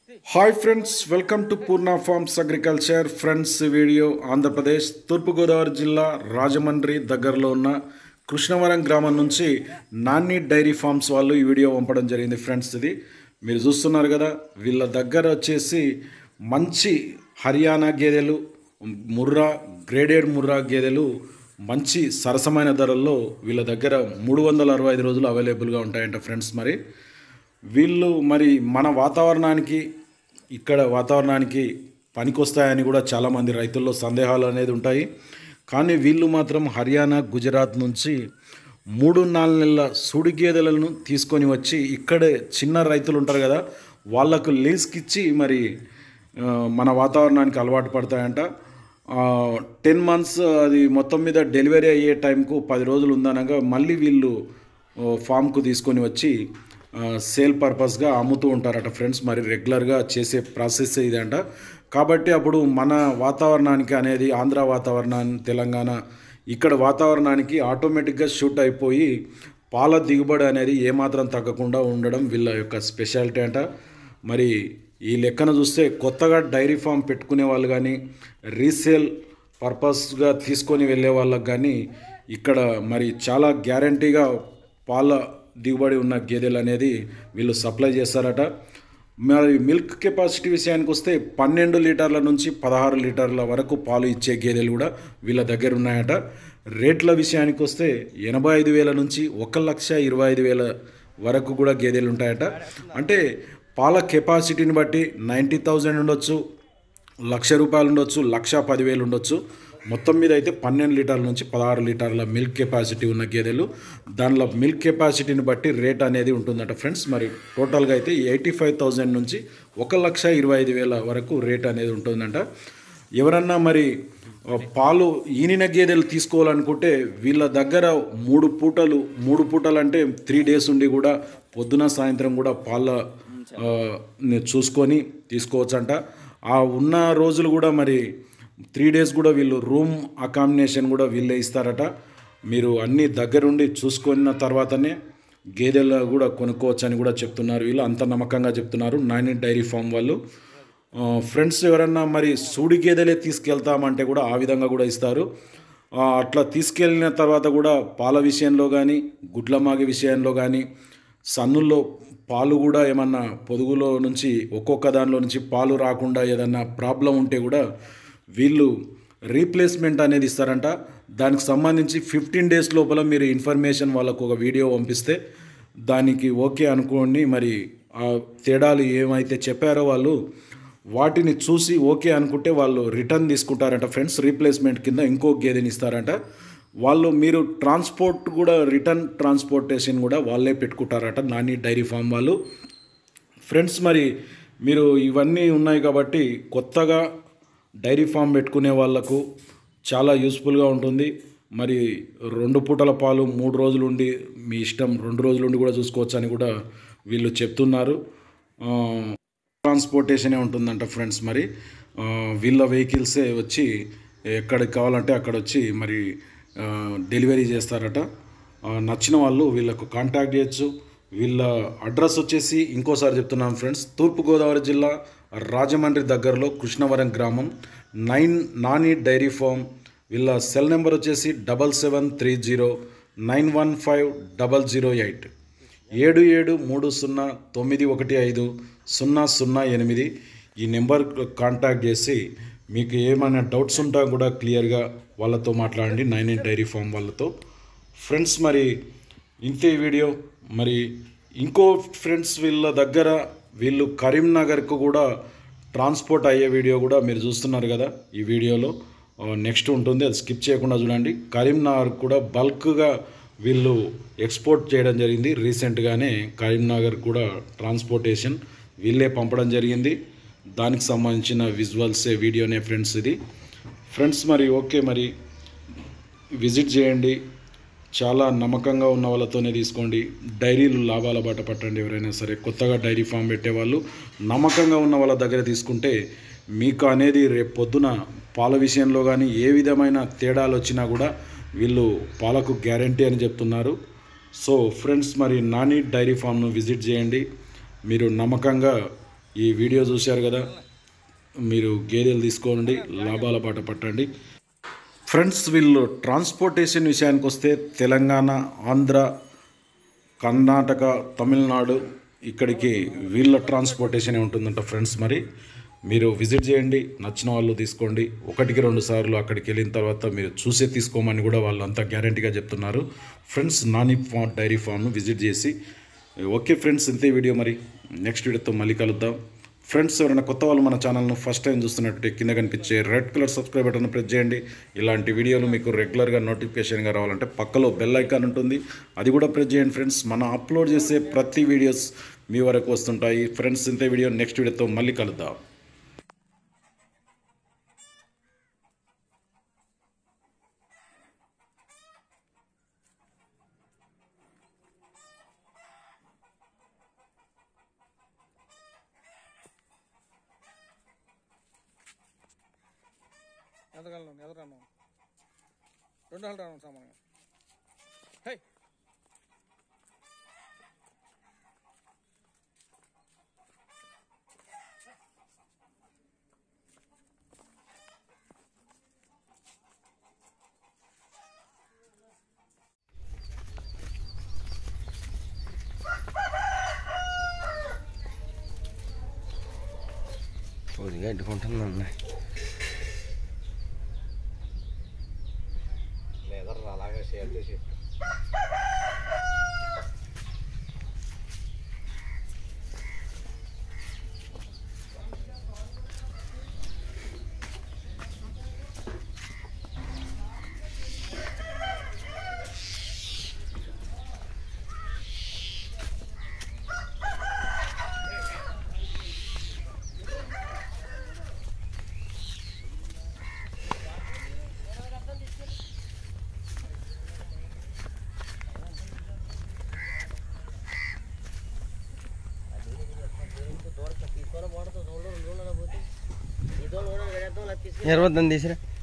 hi friends welcome to Purna farms agriculture friends video Andhra Pradesh తూర్పుగోదావరి జిల్లా రాజమండ్రి దగ్గరలో ఉన్న కృష్ణవరం గ్రామం నుంచి నాని డైరీ ఫార్మ్స్ వాళ్ళు ఈ వీడియో పంపడం జరిగింది ఫ్రెండ్స్ ఇది మీరు చూస్తున్నారు కదా వీళ్ళ దగ్గర వచ్చేసి మంచి హర్యానా గేదెలు ముర్రా గ్రేడెడ్ ముర్రా గేదెలు మంచి సరసమైన ధరల్లో వీళ్ళ దగ్గర మూడు వందల అరవై ఐదు రోజులు అవైలబుల్గా ఉంటాయంట ఫ్రెండ్స్ మరి వీళ్ళు మరి మన వాతావరణానికి ఇక్కడ వాతావరణానికి పనికొస్తాయని కూడా చాలామంది రైతుల్లో సందేహాలు అనేది ఉంటాయి కానీ వీళ్ళు మాత్రం హర్యానా గుజరాత్ నుంచి మూడు నాలుగు నెలల సుడి గేదెలను తీసుకొని వచ్చి ఇక్కడే చిన్న రైతులు ఉంటారు కదా వాళ్ళకు లీజ్కి ఇచ్చి మరి ఆ, మన వాతావరణానికి అలవాటు పడతాయంట టెన్ మంత్స్ అది మొత్తం మీద డెలివరీ అయ్యే టైంకు పది రోజులు ఉందనగా మళ్ళీ వీళ్ళు ఓ, ఫామ్కు తీసుకొని వచ్చి ఆ, సేల్ పర్పస్గా అమ్ముతూ ఉంటారట ఫ్రెండ్స్ మరి రెగ్యులర్గా చేసే ప్రాసెస్ ఇదంట కాబట్టి అప్పుడు మన వాతావరణానికి అనేది ఆంధ్ర వాతావరణాన్ని తెలంగాణ ఇక్కడ వాతావరణానికి ఆటోమేటిక్గా షూట్ అయిపోయి పాల దిగుబడి అనేది ఏమాత్రం తగ్గకుండా ఉండడం వీళ్ళ యొక్క స్పెషాలిటీ అంట మరి ఈ లెక్కన చూస్తే కొత్తగా డైరీ ఫామ్ పెట్టుకునే వాళ్ళు కానీ రీసేల్ పర్పస్గా తీసుకొని వెళ్ళే వాళ్ళకి కానీ ఇక్కడ మరి చాలా గ్యారంటీగా పాల దిగుబడి ఉన్న గేదెలు అనేది వీళ్ళు సప్లై చేస్తారట మరి మిల్క్ కెపాసిటీ విషయానికి వస్తే పన్నెండు లీటర్ల నుంచి పదహారు లీటర్ల వరకు పాలు ఇచ్చే గేదెలు కూడా వీళ్ళ దగ్గర ఉన్నాయట రేట్ల విషయానికి వస్తే ఎనభై ఐదు వేల నుంచి ఒక లక్ష ఇరవై ఐదు వేల వరకు కూడా గేదెలు ఉంటాయట అంటే పాల కెపాసిటీని బట్టి నైంటీ థౌజండ్ ఉండొచ్చు లక్ష రూపాయలు ఉండొచ్చు లక్ష పదివేలు ఉండొచ్చు మొత్తం మీద అయితే పన్నెండు లీటర్ల నుంచి పదహారు లీటర్ల మిల్క్ కెపాసిటీ ఉన్న గేదెలు దానిలో మిల్క్ కెపాసిటీని బట్టి రేట్ అనేది ఉంటుందట ఫ్రెండ్స్ మరి టోటల్గా అయితే ఎయిటీ ఫైవ్ థౌజండ్ నుంచి ఒక లక్ష ఇరవై ఐదు వేల వరకు రేట్ అనేది ఉంటుందంట ఎవరన్నా మరి ఆ, పాలు ఈనిన గేదెలు తీసుకోవాలనుకుంటే వీళ్ళ దగ్గర మూడు పూటలు మూడు పూటలు అంటే త్రీ డేస్ ఉండి కూడా పొద్దున సాయంత్రం కూడా పాల ఆ, ని చూసుకొని తీసుకోవచ్చంట ఆ ఉన్న రోజులు కూడా మరి త్రీ డేస్ కూడా వీళ్ళు రూమ్ అకామినేషన్ కూడా వీళ్ళే ఇస్తారట మీరు అన్నీ దగ్గరుండి చూసుకున్న తర్వాతనే గేదెలు కూడా కొనుక్కోవచ్చు అని కూడా చెప్తున్నారు వీళ్ళు అంత నమ్మకంగా చెప్తున్నారు నాని డైరీ ఫామ్ వాళ్ళు ఆ, ఫ్రెండ్స్ ఎవరన్నా మరి సూడి గేదెలే తీసుకెళ్తామంటే కూడా ఆ విధంగా కూడా ఇస్తారు ఆ, అట్లా తీసుకెళ్ళిన తర్వాత కూడా పాల విషయంలో కానీ గుడ్ల మాగి విషయంలో కానీ సన్నుల్లో పాలు కూడా ఏమన్నా పొదుగులో నుంచి ఒక్కొక్క దానిలో నుంచి పాలు రాకుండా ఏదన్నా ప్రాబ్లం ఉంటే కూడా వీళ్ళు రీప్లేస్మెంట్ అనేది ఇస్తారంట దానికి సంబంధించి ఫిఫ్టీన్ డేస్ లోపల మీరు ఇన్ఫర్మేషన్ వాళ్ళకు ఒక వీడియో పంపిస్తే దానికి ఓకే అనుకోండి మరి ఆ తేడాలు ఏమైతే చెప్పారో వాళ్ళు వాటిని చూసి ఓకే అనుకుంటే వాళ్ళు రిటర్న్ తీసుకుంటారంట ఫ్రెండ్స్ రీప్లేస్మెంట్ కింద ఇంకో గేదెని ఇస్తారంట వాళ్ళు మీరు ట్రాన్స్పోర్ట్ కూడా రిటర్న్ ట్రాన్స్పోర్టేషన్ కూడా వాళ్ళే పెట్టుకుంటారట నాని డైరీ ఫామ్ వాళ్ళు ఫ్రెండ్స్ మరి మీరు ఇవన్నీ ఉన్నాయి కాబట్టి కొత్తగా డైరీ ఫామ్ పెట్టుకునే వాళ్ళకు చాలా యూస్ఫుల్గా ఉంటుంది మరి రెండు పూటల పాలు మూడు రోజులు ఉండి మీ ఇష్టం రెండు రోజులు ఉండి కూడా చూసుకోవచ్చు అని కూడా వీళ్ళు చెప్తున్నారు ఆ, ట్రాన్స్పోర్టేషనే ఉంటుందంట ఫ్రెండ్స్ మరి ఆ, వీళ్ళ వెహికల్సే వచ్చి ఎక్కడికి కావాలంటే అక్కడ వచ్చి మరి ఆ, డెలివరీ చేస్తారట ఆ, నచ్చిన వాళ్ళు వీళ్ళకు కాంటాక్ట్ చేయొచ్చు వీళ్ళ అడ్రస్ వచ్చేసి ఇంకోసారి చెప్తున్నాను ఫ్రెండ్స్ తూర్పుగోదావరి జిల్లా రాజమండ్రి దగ్గరలో కృష్ణవరం గ్రామం నైన్ నాని డైరీ ఫామ్ వీళ్ళ సెల్ నెంబర్ వచ్చేసి double seven three zero nine one five double zero eight ఏడు ఏడు మూడు సున్నా తొమ్మిది ఒకటి ఐదు సున్నా సున్నా ఎనిమిది ఈ నెంబర్ కాంటాక్ట్ చేసి మీకు ఏమైనా డౌట్స్ ఉంటా కూడా క్లియర్గా వాళ్ళతో మాట్లాడండి నైన్ ఎయిట్ డైరీ ఫామ్ వాళ్ళతో ఫ్రెండ్స్ మరి ఇంతే ఈ వీడియో మరి ఇంకో ఫ్రెండ్స్ వీళ్ళ దగ్గర వీళ్ళు కరీంనగర్కు కూడా ట్రాన్స్పోర్ట్ అయ్యే వీడియో కూడా మీరు చూస్తున్నారు కదా ఈ వీడియోలో నెక్స్ట్ ఉంటుంది అది స్కిప్ చేయకుండా చూడండి కరీంనగర్ కూడా బల్క్గా వీళ్ళు ఎక్స్పోర్ట్ చేయడం జరిగింది రీసెంట్గానే కరీంనగర్ కూడా ట్రాన్స్పోర్టేషన్ వీళ్ళే పంపడం జరిగింది దానికి సంబంధించిన విజువల్సే వీడియోనే ఫ్రెండ్స్ ఇది ఫ్రెండ్స్ మరి ఓకే మరి విజిట్ చేయండి చాలా నమ్మకంగా ఉన్న వాళ్ళతోనే తీసుకోండి డైరీలు లాభాల బాట పట్టండి ఎవరైనా సరే కొత్తగా డైరీ ఫామ్ పెట్టేవాళ్ళు నమ్మకంగా ఉన్న వాళ్ళ దగ్గర తీసుకుంటే మీకు అనేది రేపు పొద్దున పాల విషయంలో కానీ ఏ విధమైన తేడాలు వచ్చినా కూడా వీళ్ళు పాలకు గ్యారంటీ అని చెప్తున్నారు సో ఫ్రెండ్స్ మరి నాని డైరీ ఫామ్ను విజిట్ చేయండి మీరు నమ్మకంగా ఈ వీడియో చూశారు కదా మీరు గేదెలు తీసుకోండి లాభాల బాట పట్టండి ఫ్రెండ్స్ వీళ్ళు ట్రాన్స్పోర్టేషన్ విషయానికి వస్తే తెలంగాణ ఆంధ్ర కర్ణాటక తమిళనాడు ఇక్కడికి వీళ్ళ ట్రాన్స్పోర్టేషన్ ఉంటుందంట ఫ్రెండ్స్ మరి మీరు విజిట్ చేయండి నచ్చిన వాళ్ళు తీసుకోండి ఒకటికి రెండు సార్లు అక్కడికి వెళ్ళిన తర్వాత మీరు చూసే తీసుకోమని కూడా వాళ్ళు అంతా గ్యారంటీగా చెప్తున్నారు ఫ్రెండ్స్ నాని ఫామ్ డైరీ ఫామ్ను విజిట్ చేసి ఓకే ఫ్రెండ్స్ ఇంతే వీడియో మరి నెక్స్ట్ వీడియోతో మళ్ళీ కలుద్దాం ఫ్రెండ్స్ ఎవరైనా కొత్త వాళ్ళు మన ఛానల్ను ఫస్ట్ టైం చూస్తున్నట్టు కింద కనిపించే red colour subscribe button press చేయండి ఇలాంటి వీడియోలు మీకు రెగ్యులర్గా నోటిఫికేషన్గా రావాలంటే పక్కలో బెల్ ఐకాన్ ఉంటుంది అది కూడా ప్రెస్ చేయండి ఫ్రెండ్స్ మనం అప్లోడ్ చేసే ప్రతి వీడియోస్ మీ వరకు వస్తుంటాయి ఫ్రెండ్స్ ఇంతే వీడియో నెక్స్ట్ వీడియోతో మళ్ళీ కలుద్దాం ఎదగలను ఎదరాను రెండు వాళ్ళు రాను సామాన్గా హే కొద్దిగా అడ్డుకుంటుందన్న లేదర్ అలాగే షేర్ చేసి ఇరవద్దని తీసిరా